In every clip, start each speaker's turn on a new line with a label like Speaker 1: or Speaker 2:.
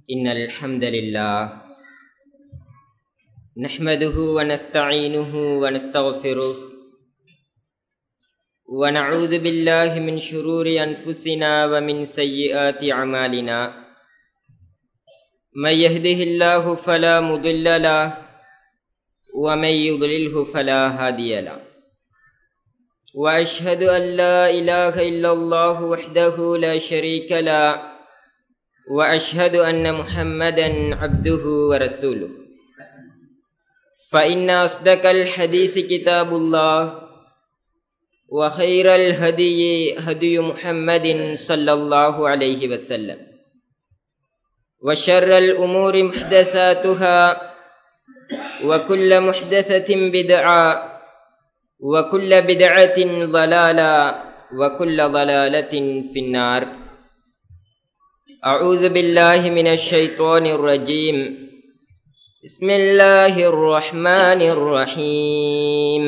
Speaker 1: إن الحمد لله نحمده ونستعينه ونستغفره ونعوذ بالله من شرور أنفسنا ومن سيئات أعمالنا من يهده الله فلا مضل له ومن يضلله فلا هادي له وأشهد أن لا إله إلا الله وحده لا شريك له وأشهد أن محمدا عبده ورسوله فإن أصدق الحديث كتاب الله وخير الهدي هدي محمد صلى الله عليه وسلم وشر الأمور محدثاتها وكل محدثة بدعة وكل بدعة ضلالة وكل ضلالة في النار أعوذ بالله من الشيطان الرجيم بسم الله الرحمن الرحيم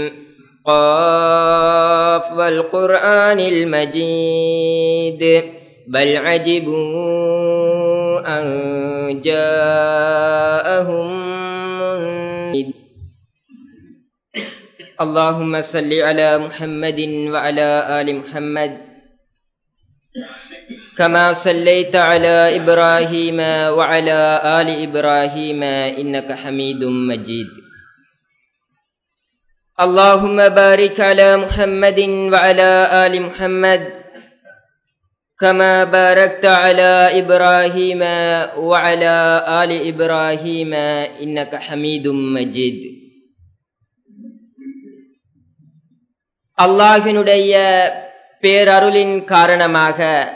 Speaker 1: قاف والقرآن المجيد بل عجبوا أن جاءهم منذر اللهم صل على محمد وعلى آل محمد كما صليت على إبراهيم وعلى آل إبراهيم إنك حميد مجيد اللهم بارك على محمد وعلى آل محمد كما باركت على إبراهيم وعلى آل إبراهيم إنك حميد مجيد அல்லாஹினுடைய பேரருளின் காரணமாக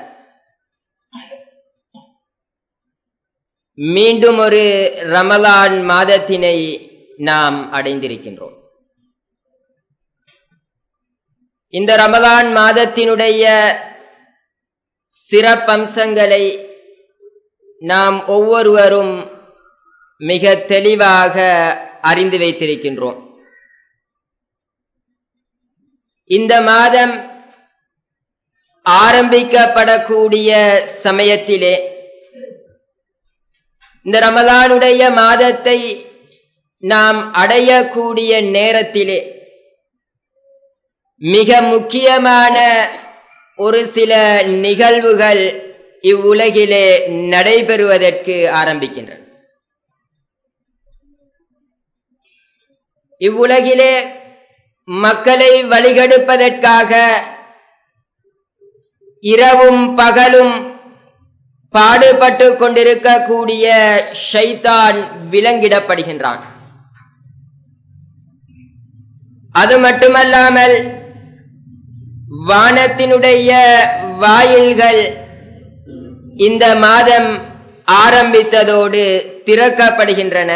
Speaker 1: மீண்டும் ஒரு ரமலான் மாதத்தினை நாம் அடைந்திருக்கின்றோம் இந்த ரமலான் மாதத்தினுடைய சிறப்பம்சங்களை நாம் ஒவ்வொருவரும் மிக தெளிவாக அறிந்து வைத்திருக்கின்றோம் இந்த மாதம் ஆரம்பிக்கப்படக்கூடிய சமயத்திலே இந்த ரமலானுடைய மாதத்தை நாம் அடையக்கூடிய நேரத்திலே மிக முக்கியமான ஒரு சில நிகழ்வுகள் இவ்வுலகிலே நடைபெறுவதற்கு ஆரம்பிக்கின்றன இவ்வுலகிலே மக்களை வழிகெடுப்பதற்காக இரவும் பகலும் பாடுபட்டு கொண்டிருக்கக்கூடிய ஷைத்தான் விலங்கிடப்படுகின்றான் அது மட்டுமல்லாமல் வானத்தினுடைய வாயில்கள் இந்த மாதம் ஆரம்பித்ததோடு திறக்கப்படுகின்றன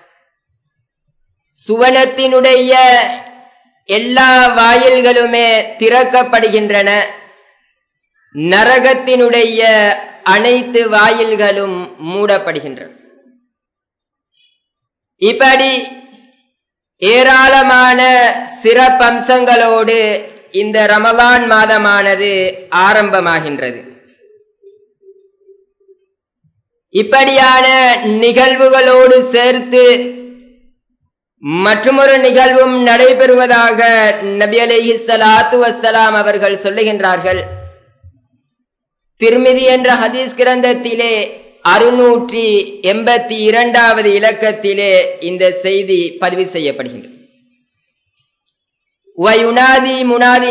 Speaker 1: சுவனத்தினுடைய எல்லா வாயில்களுமே திறக்கப்படுகின்றன நரகத்தினுடைய அனைத்து வாயில்களும் மூடப்படுகின்றன இப்படி ஏராளமான சிறப்பம்சங்களோடு இந்த ரமலான் மாதமானது ஆரம்பமாகின்றது இப்படியான நிகழ்வுகளோடு சேர்த்து மற்றொரு நிகழ்வும் நடைபெறுவதாக நபி அலஹி சலாத்து வசலாம் அவர்கள் சொல்லுகின்றார்கள் திருமிதி என்ற ஹதீஸ் கிரந்தத்திலே அறுநூற்றி எண்பத்தி இரண்டாவது இலக்கத்திலே இந்த செய்தி பதிவு செய்யப்படுகின்றது வயுனாதி முனாதி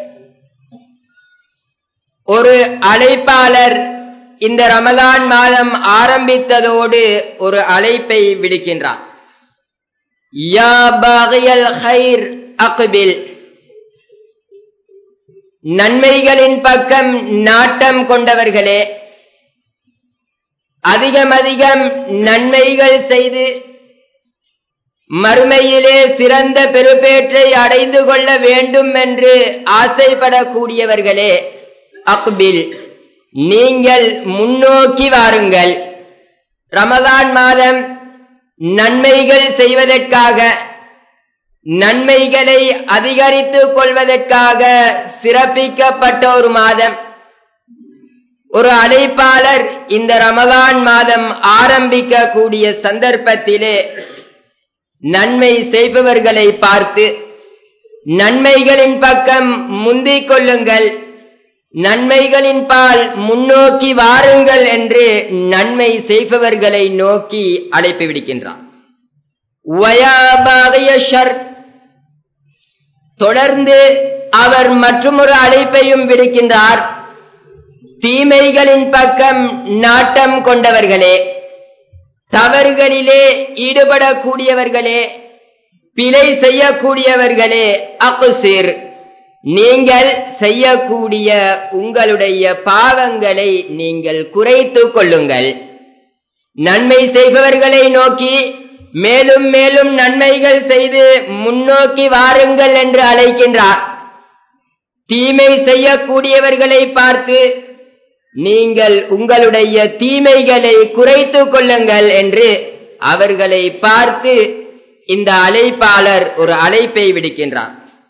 Speaker 1: ஒரு அழைப்பாளர் இந்த ரமலான் மாதம் ஆரம்பித்ததோடு ஒரு அழைப்பை விடுக்கின்றார் யா பாகியல் ஹைர் அக்பில் நன்மைகளின் பக்கம் நாட்டம் கொண்டவர்களே அதிகம் அதிகம் நன்மைகள் செய்து மறுமையிலே சிறந்த பெருப்பேற்றை அடைந்து கொள்ள வேண்டும் என்று ஆசைப்படக்கூடியவர்களே அக்பில் நீங்கள் முன்னோக்கி வாருங்கள் ரமலான் மாதம் நன்மைகள் செய்வதற்காக நன்மைகளை அதிகரித்துக் கொள்வதற்காக சிறப்பிக்கப்பட்ட ஒரு மாதம் ஒரு அழைப்பாளர் இந்த ரமலான் மாதம் ஆரம்பிக்க கூடிய சந்தர்ப்பத்திலே நன்மை செய்பவர்களை பார்த்து நன்மைகளின் பக்கம் முந்திக் கொள்ளுங்கள் நன்மைகளின் பால் முன்னோக்கி வாருங்கள் என்று நன்மை செய்பவர்களை நோக்கி அழைப்பு விடுக்கின்றார் தொடர்ந்து அவர் மற்றொரு அழைப்பையும் விடுக்கின்றார் தீமைகளின் பக்கம் நாட்டம் கொண்டவர்களே தவறுகளிலே ஈடுபடக்கூடியவர்களே பிழை செய்யக்கூடியவர்களே அகுசிர் நீங்கள் செய்யக்கூடிய உங்களுடைய பாவங்களை நீங்கள் குறைத்துக் கொள்ளுங்கள் நன்மை செய்பவர்களை நோக்கி மேலும் மேலும் நன்மைகள் செய்து முன்னோக்கி வாருங்கள் என்று அழைக்கின்றார் தீமை செய்யக்கூடியவர்களை பார்த்து நீங்கள் உங்களுடைய தீமைகளை குறைத்துக் கொள்ளுங்கள் என்று அவர்களை பார்த்து இந்த அழைப்பாளர் ஒரு அழைப்பை விடுக்கின்றார்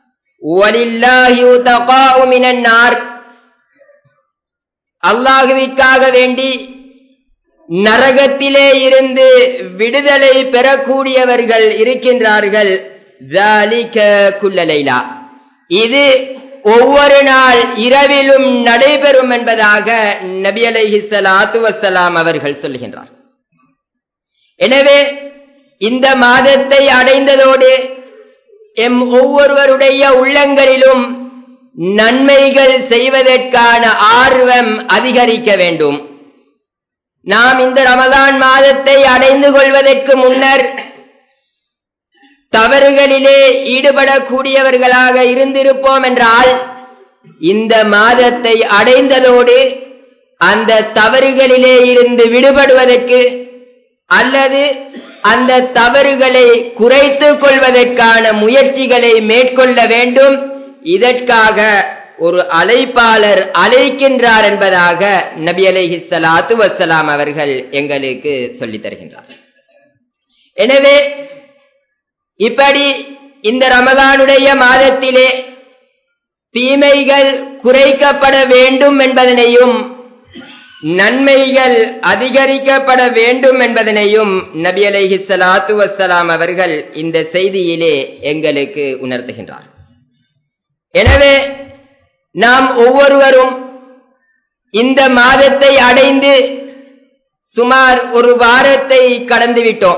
Speaker 1: அல்லாஹுவிற்காக வேண்டி நரகத்திலே இருந்து விடுதலை பெறக்கூடியவர்கள் இருக்கின்றார்கள் குல்லலைலா இது ஒவ்வொரு நாள் இரவிலும் நடைபெறும் என்பதாக நபி அலைஹி சலாத்து வசலாம் அவர்கள் சொல்கின்றார் எனவே இந்த மாதத்தை அடைந்ததோடு எம் ஒவ்வொருவருடைய உள்ளங்களிலும் நன்மைகள் செய்வதற்கான ஆர்வம் அதிகரிக்க வேண்டும் நாம் இந்த ரமதான் மாதத்தை அடைந்து கொள்வதற்கு முன்னர் தவறுகளிலே ஈடுபடக்கூடியவர்களாக இருந்திருப்போம் என்றால் இந்த மாதத்தை அடைந்ததோடு அந்த தவறுகளிலே இருந்து விடுபடுவதற்கு அல்லது அந்த தவறுகளை குறைத்துக் கொள்வதற்கான முயற்சிகளை மேற்கொள்ள வேண்டும் இதற்காக ஒரு அழைப்பாளர் அழைக்கின்றார் என்பதாக நபி அலைஹி சலாத்து வசலாம் அவர்கள் எங்களுக்கு சொல்லித் தருகின்றார் எனவே இப்படி இந்த ரமதானுடைய மாதத்திலே தீமைகள் குறைக்கப்பட வேண்டும் என்பதனையும் நன்மைகள் அதிகரிக்கப்பட வேண்டும் என்பதனையும் நபி அலைஹி சலாத்து வசலாம் அவர்கள் இந்த செய்தியிலே எங்களுக்கு உணர்த்துகின்றார் எனவே நாம் ஒவ்வொருவரும் இந்த மாதத்தை அடைந்து சுமார் ஒரு வாரத்தை கடந்து விட்டோம்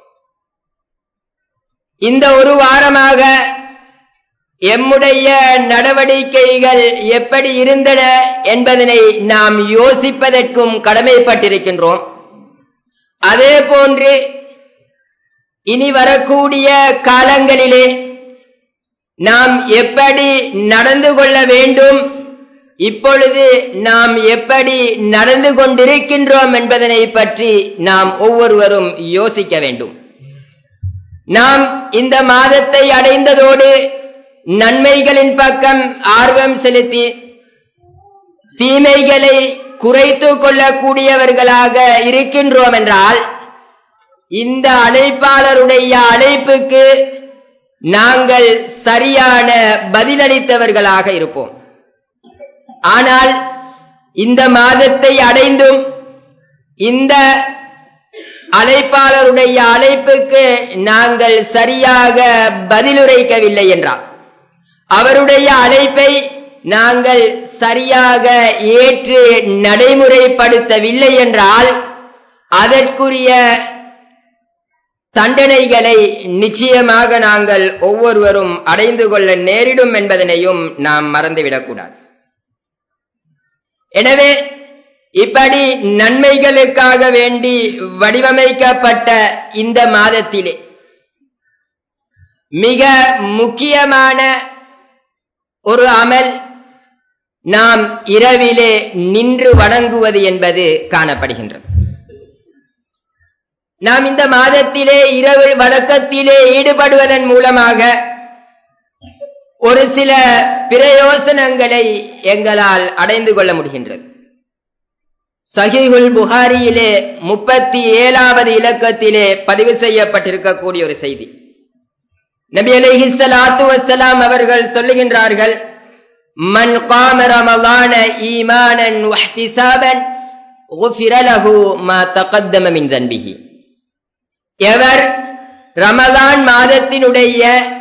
Speaker 1: இந்த ஒரு வாரமாக எம்முடைய நடவடிக்கைகள் எப்படி இருந்தன என்பதனை நாம் யோசிப்பதற்கும் கடமைப்பட்டிருக்கின்றோம் அதே போன்று இனி வரக்கூடிய காலங்களிலே நாம் எப்படி நடந்து கொள்ள வேண்டும் இப்பொழுது நாம் எப்படி நடந்து கொண்டிருக்கின்றோம் என்பதனை பற்றி நாம் ஒவ்வொருவரும் யோசிக்க வேண்டும் நாம் இந்த மாதத்தை அடைந்ததோடு நன்மைகளின் பக்கம் ஆர்வம் செலுத்தி தீமைகளை குறைத்துக் கொள்ளக்கூடியவர்களாக இருக்கின்றோம் என்றால் இந்த அழைப்பாளருடைய அழைப்புக்கு நாங்கள் சரியான பதிலளித்தவர்களாக இருப்போம் ஆனால் இந்த மாதத்தை அடைந்தும் இந்த அழைப்பாளருடைய அழைப்புக்கு நாங்கள் சரியாக பதிலுரைக்கவில்லை என்றார் அவருடைய அழைப்பை நாங்கள் சரியாக ஏற்று நடைமுறைப்படுத்தவில்லை என்றால் அதற்குரிய தண்டனைகளை நிச்சயமாக நாங்கள் ஒவ்வொருவரும் அடைந்து கொள்ள நேரிடும் என்பதனையும் நாம் மறந்துவிடக்கூடாது எனவே இப்படி நன்மைகளுக்காக வேண்டி வடிவமைக்கப்பட்ட இந்த மாதத்திலே மிக முக்கியமான ஒரு அமல் நாம் இரவிலே நின்று வணங்குவது என்பது காணப்படுகின்றது நாம் இந்த மாதத்திலே இரவு வழக்கத்திலே ஈடுபடுவதன் மூலமாக ஒரு சில பிரயோசனங்களை எங்களால் அடைந்து கொள்ள முடிகின்றது சஹிகுல் புகாரியிலே முப்பத்தி ஏழாவது இலக்கத்திலே பதிவு செய்யப்பட்டிருக்கக்கூடிய ஒரு செய்தி நபி அலைஹி ஸலாத்து வஸ்ஸலாம் அவர்கள் சொல்லுகின்றார்கள் மன் காம ரமலான ஈமானன் வஹ்திசாபன் غفر له ما تقدم من ذنبه எவர் ரமலான் மாதத்தினுடைய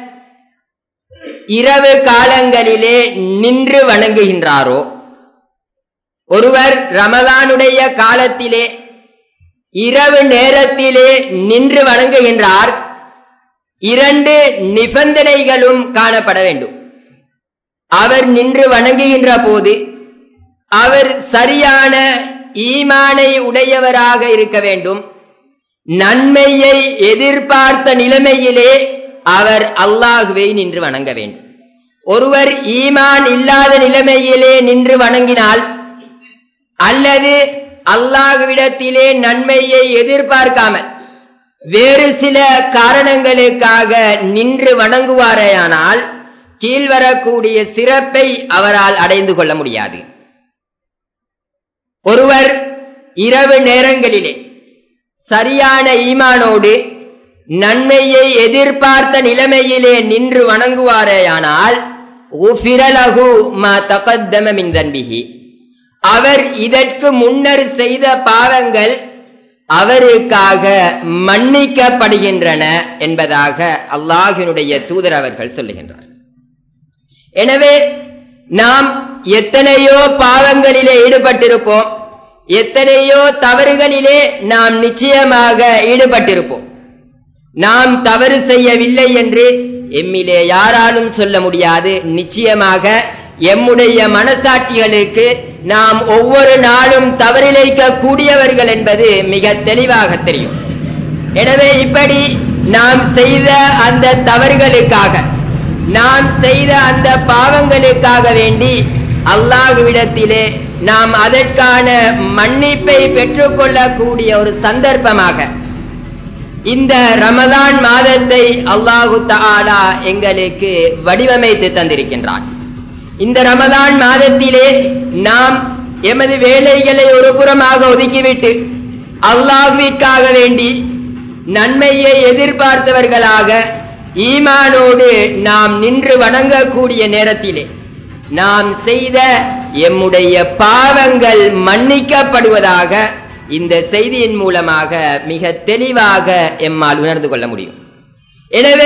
Speaker 1: இரவு காலங்களிலே நின்று வணங்குகின்றாரோ ஒருவர் ரமலானுடைய காலத்திலே இரவு நேரத்திலே நின்று வணங்குகின்றார் இரண்டு நிபந்தனைகளும் காணப்பட வேண்டும் அவர் நின்று வணங்குகின்ற போது அவர் சரியான ஈமானை உடையவராக இருக்க வேண்டும் நன்மையை எதிர்பார்த்த நிலைமையிலே அவர் அல்லாஹுவை நின்று வணங்க வேண்டும் ஒருவர் ஈமான் இல்லாத நிலைமையிலே நின்று வணங்கினால் அல்லது அல்லாஹுவிடத்திலே நன்மையை எதிர்பார்க்காமல் வேறு சில காரணங்களுக்காக நின்று வணங்குவாரேயானால் கீழ்வரக்கூடிய சிறப்பை அவரால் அடைந்து கொள்ள முடியாது ஒருவர் இரவு நேரங்களிலே சரியான ஈமானோடு நன்மையை எதிர்பார்த்த நிலைமையிலே நின்று வணங்குவாரேயானால் உஃபிரலகு மா தகத்தம மின் தன்பிகி அவர் இதற்கு முன்னர் செய்த பாவங்கள் அவருக்காக மன்னிக்கப்படுகின்றன என்பதாக அல்லாஹினுடைய தூதர் அவர்கள் சொல்லுகின்றார் எனவே நாம் எத்தனையோ பாவங்களிலே ஈடுபட்டிருப்போம் எத்தனையோ தவறுகளிலே நாம் நிச்சயமாக ஈடுபட்டிருப்போம் நாம் தவறு செய்யவில்லை என்று எம்மிலே யாராலும் சொல்ல முடியாது நிச்சயமாக எம்முடைய மனசாட்சிகளுக்கு நாம் ஒவ்வொரு நாளும் தவறிழைக்க கூடியவர்கள் என்பது மிக தெளிவாக தெரியும் எனவே இப்படி நாம் செய்த அந்த தவறுகளுக்காக நாம் செய்த அந்த பாவங்களுக்காக வேண்டி அல்லாஹுவிடத்திலே நாம் அதற்கான மன்னிப்பை பெற்றுக்கொள்ளக்கூடிய ஒரு சந்தர்ப்பமாக இந்த ரமதான் மாதத்தை அல்லாஹு தாலா எங்களுக்கு வடிவமைத்து தந்திருக்கின்றான் இந்த ரமதான் மாதத்திலே நாம் எமது வேலைகளை ஒரு புறமாக ஒதுக்கிவிட்டு அல்லாஹுவிற்காக வேண்டி நன்மையை எதிர்பார்த்தவர்களாக ஈமானோடு நாம் நின்று வணங்கக்கூடிய நேரத்திலே நாம் செய்த எம்முடைய பாவங்கள் மன்னிக்கப்படுவதாக இந்த செய்தியின் மூலமாக மிக தெளிவாக எம்மால் உணர்ந்து கொள்ள முடியும் எனவே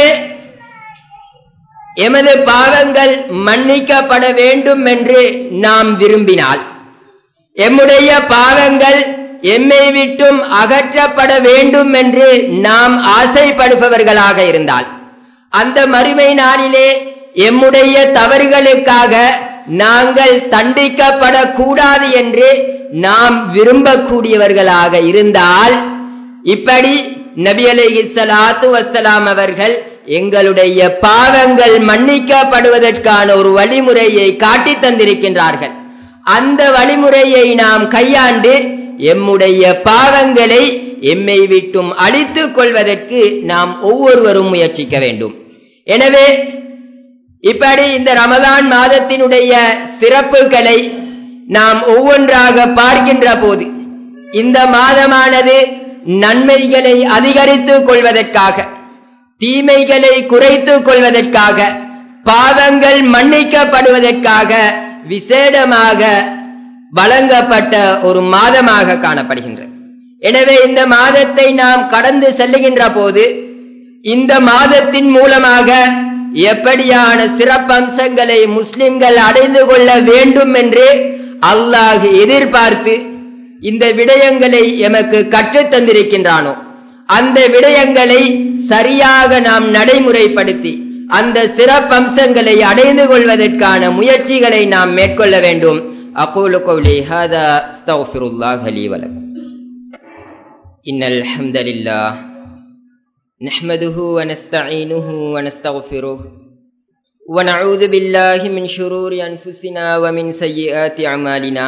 Speaker 1: எமது பாவங்கள் மன்னிக்கப்பட வேண்டும் என்று நாம் விரும்பினால் எம்முடைய பாவங்கள் எம்மை விட்டும் அகற்றப்பட வேண்டும் என்று நாம் ஆசைப்படுபவர்களாக இருந்தால் அந்த மறுமை நாளிலே எம்முடைய தவறுகளுக்காக நாங்கள் தண்டிக்கப்படக்கூடாது என்று நாம் விரும்பக்கூடியவர்களாக இருந்தால் இப்படி நபி அலைஹி ஸலாத்து வஸ்ஸலாம் அவர்கள் எங்களுடைய பாவங்கள் மன்னிக்கப்படுவதற்கான ஒரு வழிமுறையை காட்டித் தந்திருக்கின்றார்கள் அந்த வழிமுறையை நாம் கையாண்டு எம்முடைய பாவங்களை எம்மை விட்டும் அழித்துக் கொள்வதற்கு நாம் ஒவ்வொருவரும் முயற்சிக்க வேண்டும் எனவே இப்படி இந்த ரமதான் மாதத்தினுடைய சிறப்புகளை நாம் ஒவ்வொன்றாக பார்க்கின்ற போது இந்த மாதமானது நன்மைகளை அதிகரித்துக் கொள்வதற்காக தீமைகளை குறைத்துக் கொள்வதற்காக பாவங்கள் மன்னிக்கப்படுவதற்காக விசேடமாக வழங்கப்பட்ட ஒரு மாதமாக காணப்படுகின்றது எனவே இந்த மாதத்தை நாம் கடந்து செல்லுகின்ற போது இந்த மாதத்தின் மூலமாக எப்படியான சிறப்பம்சங்களை முஸ்லிம்கள் அடைந்து கொள்ள வேண்டும் என்று அல்லாஹ் எதிர்பார்த்து இந்த விடயங்களை எமக்கு கற்றுத் தந்திருக்கின்றானோ அந்த விடயங்களை சரியாக நாம் நடைமுறைப்படுத்தி அந்த சிறப்பம்சங்களை அடைந்து கொள்வதற்கான முயற்சிகளை நாம் மேற்கொள்ள வேண்டும் அகூலு கௌலி ஹாதா அஸ்தக்ஃபிருல்லாஹ் லீ வலக்கும் إن الحمد لله نحمده ونستعينه ونستغفره ونعوذ بالله من شرور أنفسنا ومن سيئات أعمالنا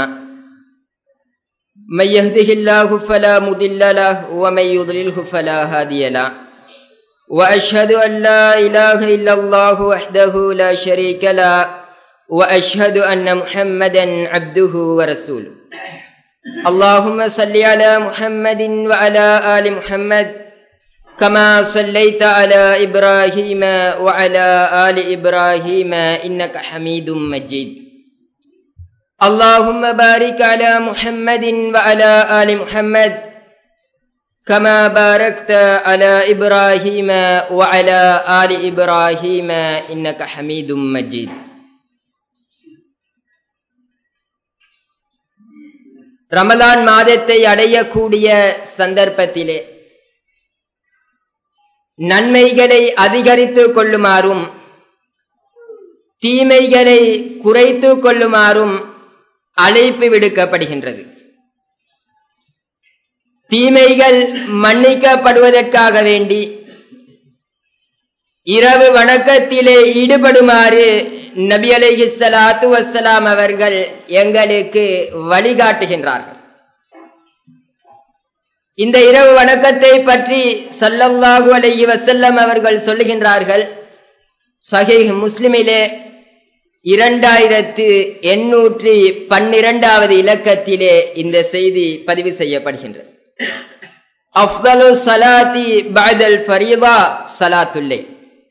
Speaker 1: من يهده الله فلا مضل له ومن يضلله فلا هادي له وأشهد أن لا إله إلا الله وحده لا شريك له وأشهد أن محمدا عبده ورسوله اللهم صل على محمد وعلى آل محمد كما صليت على إبراهيم وعلى آل إبراهيم إنك حميد مجيد اللهم بارك على محمد وعلى آل محمد كما باركت على إبراهيم وعلى آل إبراهيم إنك حميد مجيد ரமலான் மாதத்தை அடையக்கூடிய சந்தர்ப்பத்திலே நன்மைகளை அதிகரித்துக் கொள்ளுமாறும் தீமைகளை குறைத்துக் கொள்ளுமாறும் அழைப்பு விடுக்கப்படுகின்றது தீமைகள் மன்னிக்கப்படுவதற்காக வேண்டி இரவு வணக்கத்திலே ஈடுபடுமாறு நபி அலைஹி ஸலாத்து வஸ்ஸலாம் அவர்கள் எங்களுக்கு வழிகாட்டுகின்றார்கள் இந்த இரவு வணக்கத்தை பற்றி சல்லல்லாஹு அலைஹி வஸல்லம் அவர்கள் சொல்லுகின்றார்கள் சஹீஹ் முஸ்லிமிலே இரண்டாயிரத்து எண்ணூற்றி பன்னிரண்டாவது இலக்கத்திலே இந்த செய்தி பதிவு செய்யப்படுகின்றது அஃதலு சலாத்தி பஅதல் ஃபரீதா சலாத்துல்லை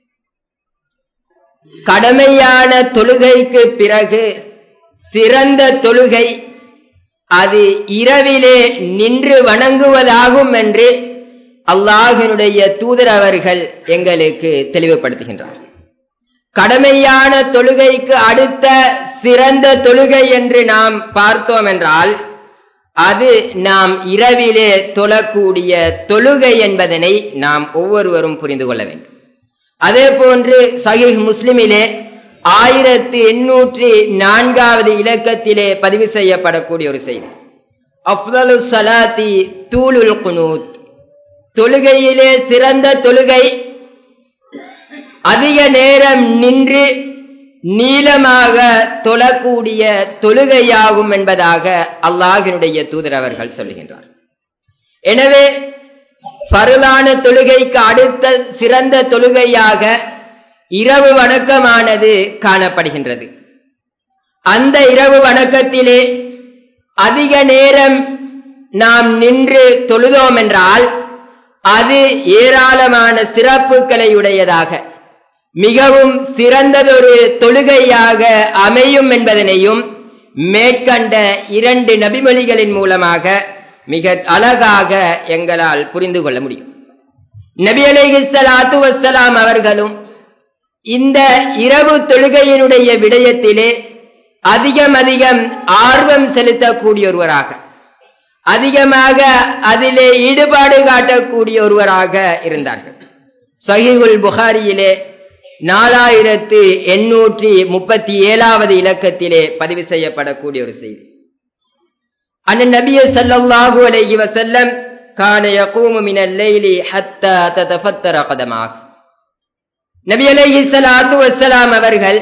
Speaker 1: கடமையான தொழுகைக்கு பிறகு சிறந்த தொழுகை அது இரவிலே நின்று வணங்குவதாகும் என்று அல்லாஹினுடைய தூதர் அவர்கள் எங்களுக்கு தெளிவுபடுத்துகின்றார் கடமையான தொழுகைக்கு அடுத்த சிறந்த தொழுகை என்று நாம் பார்த்தோம் என்றால் அது நாம் இரவிலே தொழக்கூடிய தொழுகை என்பதனை நாம் ஒவ்வொருவரும் புரிந்து கொள்ள வேண்டும் அதே போன்று சஹீஹ் முஸ்லிமிலே ஆயிரத்தி எண்ணூற்றி நான்காவது இலக்கத்திலே பதிவு செய்யப்படக்கூடிய ஒரு செய்தி அஃதலு சலாத்தி தூளுல் குனூத் தொழுகையிலே சிறந்த தொழுகை அதிக நேரம் நின்று நீளமாக தொழக்கூடிய தொழுகையாகும் என்பதாக அல்லாஹினுடைய தூதர் அவர்கள் சொல்லுகின்றார் எனவே பருளான தொழுகைக்கு அடுத்த சிறந்த தொழுகையாக இரவு வணக்கமானது காணப்படுகின்றது அந்த இரவு வணக்கத்திலே அதிக நேரம் நாம் நின்று தொழுதோம் என்றால் அது ஏராளமான சிறப்புகளை உடையதாக மிகவும் சிறந்ததொரு தொழுகையாக அமையும் என்பதனையும் மேற்கண்ட இரண்டு நபிமொழிகளின் மூலமாக மிக அழகாக எங்களால் புரிந்து கொள்ள முடியும் நபி அலைஹிஸ்ஸலாத்து வஸ்ஸலாம் அவர்களும் இந்த இரவு தொழுகையினுடைய விடயத்திலே அதிகம் அதிகம் ஆர்வம் செலுத்தக்கூடிய ஒருவராக அதிகமாக அதிலே ஈடுபாடு காட்டக்கூடிய ஒருவராக இருந்தார்கள் சஹிகுல் புகாரியிலே நாலாயிரத்து எண்ணூற்றி முப்பத்தி ஏழாவது இலக்கத்திலே பதிவு செய்யப்படக்கூடிய ஒரு செய்தி அன் நபிய ஸல்லல்லாஹு அலைஹி வஸல்லம் கான யகூமு மினல் லைலி ஹத்தா ததஃபத்தர கதமாக நபி அலைஹி ஸலாத்து வஸ்ஸலாம் அவர்கள்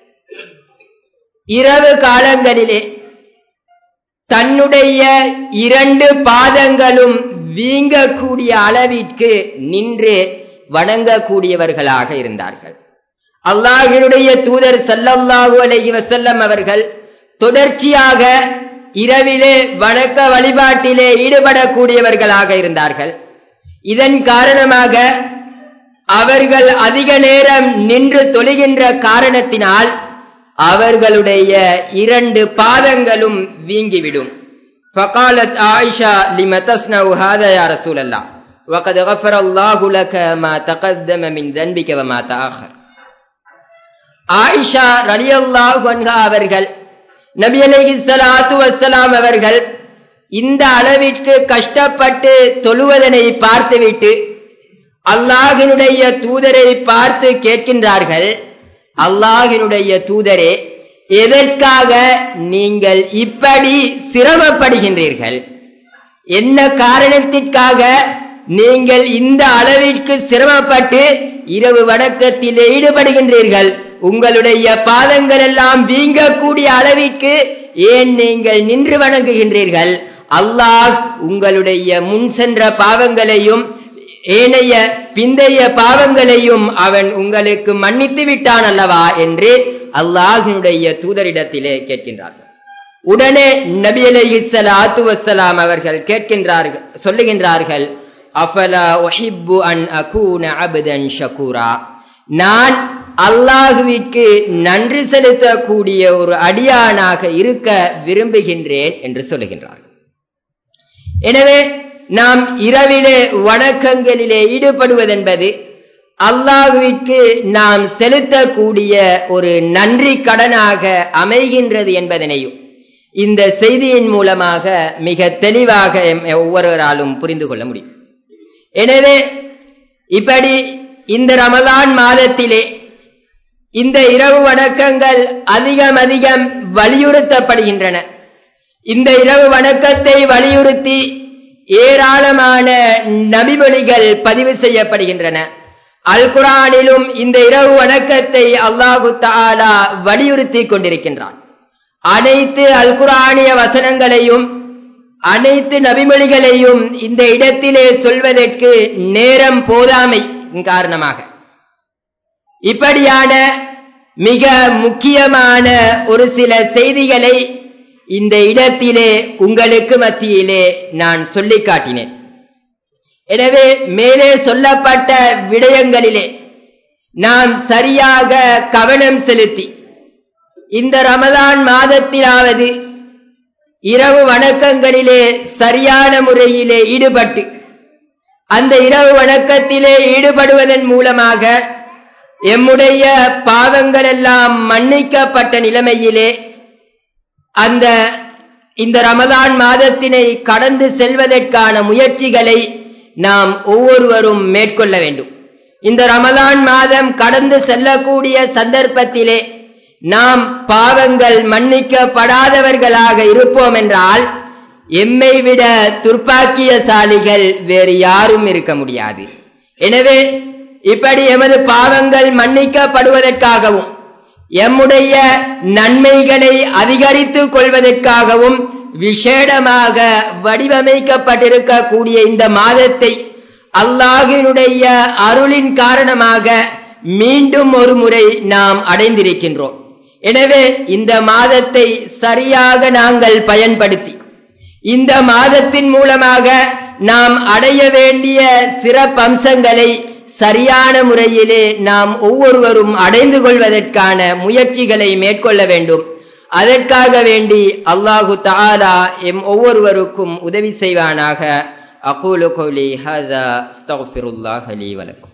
Speaker 1: இரவு காலங்களிலே தன்னுடைய இரண்டு பாதங்களும் வீங்கக்கூடிய அளவிற்கு நின்று வணங்கக்கூடியவர்களாக இருந்தார்கள் அல்லாஹினுடைய தூதர் சல்லல்லாஹு அலைஹி வஸல்லம் அவர்கள் தொடர்ச்சியாக இரவிலே வணக்க வழிபாட்டிலே ஈடுபடக்கூடியவர்களாக இருந்தார்கள் இதன் காரணமாக அவர்கள் அதிக நேரம் நின்று தொழுகின்ற காரணத்தினால் அவர்களுடைய இரண்டு பாதங்களும் வீங்கிவிடும் فقالت عائشة لم تصنع هذا يا رسول الله وقد غفر الله لك ما تقدم من ذنبك وما تأخر ஆயிஷா ரலியல்லாஹு அன்ஹா அவர்கள் நபி அலைஹி ஸலாத்து வஸ்ஸலாம் அவர்கள் இந்த அளவிற்கு கஷ்டப்பட்டு தொழுவதனை பார்த்துவிட்டு அல்லாஹினுடைய தூதரை பார்த்து கேட்கின்றார்கள் அல்லாஹினுடைய தூதரே எதற்காக நீங்கள் இப்படி சிரமப்படுகின்றீர்கள் என்ன காரணத்திற்காக நீங்கள் இந்த அளவிற்கு சிரமப்பட்டு இரவு வணக்கத்தில் ஈடுபடுகின்றீர்கள் உங்களுடைய பாதங்கள் எல்லாம் வீங்கக்கூடிய அளவிற்கு ஏன் நீங்கள் நின்று வணங்குகின்றீர்கள் அல்லாஹ் உங்களுடைய முன் சென்ற பாவங்களையும் ஏனைய பிந்தைய பாவங்களையும் அவன் உங்களுக்கு மன்னித்து விட்டான் அல்லவா என்று அல்லாஹினுடைய தூதரிடத்திலே கேட்கின்றார்கள் உடனே நபி அலைஹிஸ்ஸலாத்து வஸ்ஸலாம் அவர்கள் கேட்கின்றார்கள் சொல்லுகின்றார்கள் அஃபலா உஹிப்பு அன் அகூன அப்தன் ஷகூரா நான் அல்லாஹுவிற்கு நன்றி செலுத்தக்கூடிய ஒரு அடியானாக இருக்க விரும்புகின்றேன் என்று சொல்லுகின்றார் எனவே நாம் இரவிலே வணக்கங்களிலே ஈடுபடுவதென்பது அல்லாஹுவிற்கு நாம் செலுத்தக்கூடிய ஒரு நன்றி கடனாக அமைகின்றது என்பதனையும் இந்த செய்தியின் மூலமாக மிக தெளிவாக ஒவ்வொருவராலும் புரிந்து கொள்ள முடியும் எனவே இப்படி இந்த ரமலான் மாதத்திலே இந்த இரவு வணக்கங்கள் அதிகம் அதிகம் வலியுறுத்தப்படுகின்றன இந்த இரவு வணக்கத்தை வலியுறுத்தி ஏராளமான நபிமொழிகள் பதிவு செய்யப்படுகின்றன அல் குரானிலும் இந்த இரவு வணக்கத்தை அல்லாஹு தாலா வலியுறுத்தி கொண்டிருக்கின்றான் அனைத்து அல் குரானிய வசனங்களையும் அனைத்து நபிமொழிகளையும் இந்த இடத்திலே சொல்வதற்கு நேரம் போதாமை காரணமாக இப்படியான மிக முக்கியமான ஒரு சில செய்திகளை இந்த இடத்திலே உங்களுக்கு மத்தியிலே நான் சொல்லி காட்டினேன் எனவே மேலே சொல்லப்பட்ட விடயங்களிலே நாம் சரியாக கவனம் செலுத்தி இந்த ரமதான் மாதத்திலாவது இரவு வணக்கங்களிலே சரியான முறையிலே ஈடுபட்டு அந்த இரவு வணக்கத்திலே ஈடுபடுவதன் மூலமாக எம்முடைய பாவங்கள் எல்லாம் மன்னிக்கப்பட்ட நிலைமையிலே அந்த இந்த ரமதான் மாதத்தினை கடந்து செல்வதற்கான முயற்சிகளை நாம் ஒவ்வொருவரும் மேற்கொள்ள வேண்டும் இந்த ரமதான் மாதம் கடந்து செல்லக்கூடிய சந்தர்ப்பத்திலே நாம் பாவங்கள் மன்னிக்கப்படாதவர்களாக இருப்போம் என்றால் எம்மை விட துர்ப்பாக்கியசாலிகள் வேறு யாரும் இருக்க முடியாது எனவே இப்படி எமது பாவங்கள் மன்னிக்கப்படுவதற்காகவும் எம்முடைய நன்மைகளை அதிகரித்துக் கொள்வதற்காகவும் விசேடமாக வடிவமைக்கப்பட்டிருக்கக்கூடிய இந்த மாதத்தை அல்லாஹினுடைய அருளின் காரணமாக மீண்டும் ஒரு முறை நாம் அடைந்திருக்கின்றோம் எனவே இந்த மாதத்தை சரியாக நாங்கள் பயன்படுத்தி இந்த மாதத்தின் மூலமாக நாம் அடைய வேண்டிய சிறப்பம்சங்களை சரியான முறையிலே நாம் ஒவ்வொருவரும் அடைந்து கொள்வதற்கான முயற்சிகளை மேற்கொள்ள வேண்டும் அதற்காக வேண்டி அல்லாஹு தாலா எம் ஒவ்வொருவருக்கும் உதவி செய்வானாக அகூலு கௌலி ஹதா அஸ்தக்ஃபிருல்லாஹ் லீ வலக்கும்